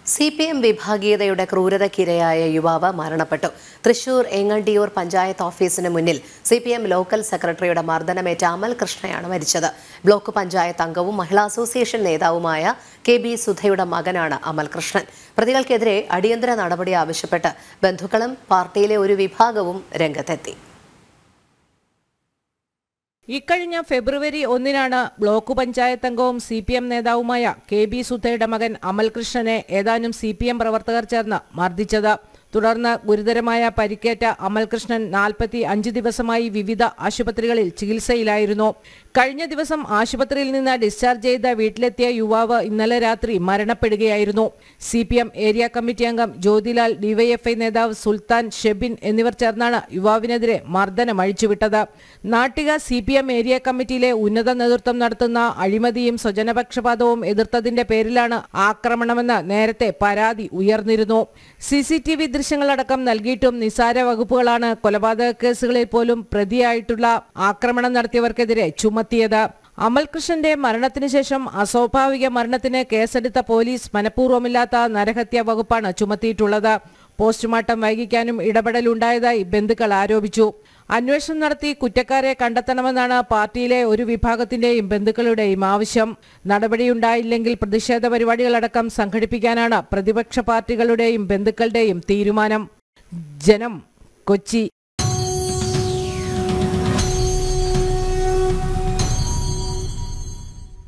C P M വിഭാഗീയതയുടെ ക്രൂരതയ്ക്കിരയായ യുവാവ് മരണപ്പെട്ടു തൃശൂർ എങ്ങണ്ടിയൂർ പഞ്ചായത്ത് ഓഫീസിന് മുന്നിൽ സി പി എം ലോക്കൽ സെക്രട്ടറിയുടെ മർദ്ദനമേറ്റ അമൽ കൃഷ്ണയാണ് മരിച്ചത് ബ്ലോക്ക് പഞ്ചായത്ത് അംഗവും മഹിളാ അസോസിയേഷൻ നേതാവുമായ കെ ബി സുധയുടെ മകനാണ് അമൽ കൃഷ്ണൻ പ്രതികൾക്കെതിരെ അടിയന്തര നടപടി ആവശ്യപ്പെട്ട് ബന്ധുക്കളും പാർട്ടിയിലെ ഒരു വിഭാഗവും രംഗത്തെത്തി ഇക്കഴിഞ്ഞ ഫെബ്രുവരി ഒന്നിനാണ് ബ്ലോക്ക് പഞ്ചായത്ത് അംഗവും സി പി എം നേതാവുമായ കെ ബി സുധയുടെ മകൻ അമൽകൃഷ്ണനെ ഏതാനും സി പി എം പ്രവർത്തകർ ചേർന്ന് മർദ്ദിച്ചത് തുടർന്ന് ഗുരുതരമായ പരിക്കേറ്റ അമൽകൃഷ്ണൻ നാൽപ്പത്തി അഞ്ച് ദിവസമായി വിവിധ ആശുപത്രികളിൽ ചികിത്സയിലായിരുന്നു കഴിഞ്ഞ ദിവസം ആശുപത്രിയിൽ നിന്ന് ഡിസ്ചാർജ് ചെയ്ത വീട്ടിലെത്തിയ യുവാവ് ഇന്നലെ രാത്രി മരണപ്പെടുകയായിരുന്നു C P M area committee അംഗം ജ്യോതിലാൽ ഡിവൈഎഫ്ഐ നേതാവ് സുൽത്താൻ ഷെബിൻ എന്നിവർ ചേർന്നാണ് യുവാവിനെതിരെ മർദ്ദനം അഴിച്ചുവിട്ടത് Nattika C P M area കമ്മിറ്റിയിലെ ഉന്നത നേതൃത്വം നടത്തുന്ന അഴിമതിയും സ്വജനപക്ഷപാതവും എതിർത്തതിന്റെ പേരിലാണ് ആക്രമണമെന്ന് നേരത്തെ പരാതി ഉയർന്നിരുന്നു സി സി ടി വി ദൃശ്യങ്ങളടക്കം നൽകിയിട്ടും നിസാര വകുപ്പുകളാണ് കൊലപാതക കേസുകളിൽ പോലും പ്രതിയായിട്ടുള്ള ആക്രമണം നടത്തിയവർക്കെതിരെ ചുമത്തിയത് അമൽകൃഷ്ണന്റെ മരണത്തിന് ശേഷം അസ്വാഭാവിക മരണത്തിന് കേസെടുത്ത പോലീസ് മനഃപൂർവ്വമില്ലാത്ത നരഹത്യ വകുപ്പാണ് ചുമത്തിയിട്ടുള്ളത് പോസ്റ്റ്മോർട്ടം വൈകിക്കാനും ഇടപെടലുണ്ടായതായി ബന്ധുക്കൾ ആരോപിച്ചു അന്വേഷണം നടത്തി കുറ്റക്കാരെ കണ്ടെത്തണമെന്നാണ് പാർട്ടിയിലെ ഒരു വിഭാഗത്തിന്റെയും ബന്ധുക്കളുടെയും ആവശ്യം നടപടിയുണ്ടായില്ലെങ്കിൽ പ്രതിഷേധ പരിപാടികളടക്കം സംഘടിപ്പിക്കാനാണ് പ്രതിപക്ഷ പാർട്ടികളുടെയും ബന്ധുക്കളുടെയും തീരുമാനം ജനം കൊച്ചി